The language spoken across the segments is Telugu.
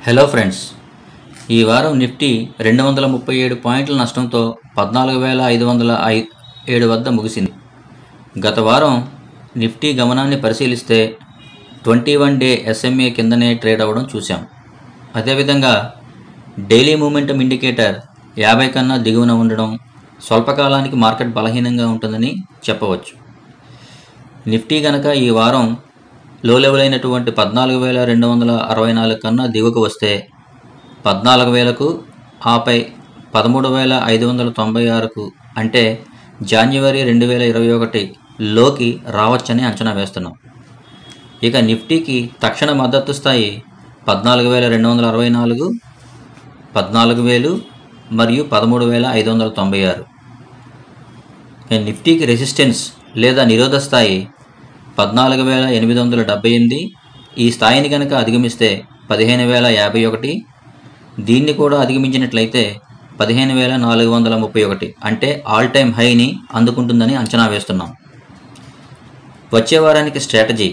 హలో ఫ్రెండ్స్ ఈ వారం నిఫ్టీ రెండు వందల ముప్పై ఏడు పాయింట్ల నష్టంతో పద్నాలుగు వేల ఐదు వందల ఐ ఏడు వద్ద ముగిసింది గత వారం నిఫ్టీ గమనాన్ని పరిశీలిస్తే ట్వంటీ వన్ డే ఎస్ఎంఏ కిందనే ట్రేడ్ అవ్వడం చూసాం అదేవిధంగా డైలీ మూమెంటం ఇండికేటర్ యాభై కన్నా దిగువన ఉండడం స్వల్పకాలానికి మార్కెట్ బలహీనంగా ఉంటుందని చెప్పవచ్చు నిఫ్టీ గనక ఈ వారం లో లెవెల్ అయినటువంటి పద్నాలుగు వేల రెండు వందల అరవై నాలుగు కన్నా దిగువకు వస్తే పద్నాలుగు వేలకు ఆపై పదమూడు వేల ఐదు వందల తొంభై ఆరుకు అంటే జాన్యువరి రెండు వేల ఇరవై ఒకటి లోకి రావచ్చని అంచనా వేస్తున్నాం ఇక నిఫ్టీకి తక్షణ మద్దతు స్థాయి పద్నాలుగు వేల రెండు వందల అరవై నాలుగు పద్నాలుగు వేలు మరియు పదమూడు వేల ఐదు వందల తొంభై ఆరు ఇక నిఫ్టీకి రెసిస్టెన్స్ లేదా నిరోధ స్థాయి పద్నాలుగు వేల ఎనిమిది వందల డెబ్బై ఎనిమిది ఈ స్థాయిని కనుక అధిగమిస్తే పదిహేను వేల యాభై ఒకటి దీన్ని కూడా అధిగమించినట్లయితే పదిహేను వేల నాలుగు వందల ముప్పై ఒకటి అంటే ఆల్ టైమ్ హైని అందుకుంటుందని అంచనా వేస్తున్నాం వచ్చే వారానికి స్ట్రాటజీ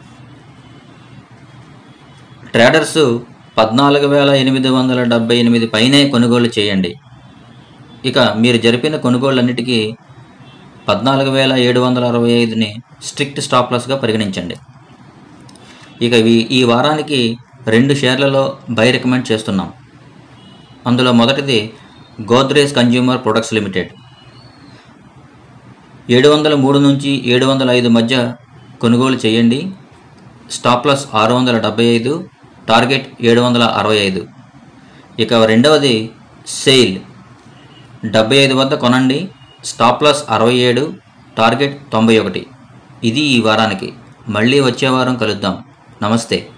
ట్రేడర్స్ పద్నాలుగు వేల ఎనిమిది వందల డెబ్బై ఎనిమిది పైనే కొనుగోలు చేయండి ఇక మీరు జరిపిన కొనుగోళ్ళన్నిటికీ పద్నాలుగు వేల ఏడు వందల అరవై ఐదుని స్ట్రిక్ట్ స్టాప్ లాస్గా పరిగణించండి ఇక ఈ ఈ వారానికి రెండు షేర్లలో బై రికమెండ్ చేస్తున్నాం అందులో మొదటిది గోద్రేజ్ కన్జ్యూమర్ ప్రొడక్ట్స్ లిమిటెడ్ ఏడు వందల మూడు నుంచి ఏడు వందల ఐదు మధ్య కొనుగోలు చేయండి స్టాప్ లాస్ ఆరు వందల డెబ్బై ఐదు టార్గెట్ ఏడు వందల అరవై ఐదు ఇక రెండవది సెయిల్ డెబ్బై ఐదు వద్ద కొనండి స్టాప్ లాస్ అరవై ఏడు టార్గెట్ తొంభై ఒకటి ఇది ఈ వారానికి మళ్ళీ వచ్చే వారం కలుద్దాం నమస్తే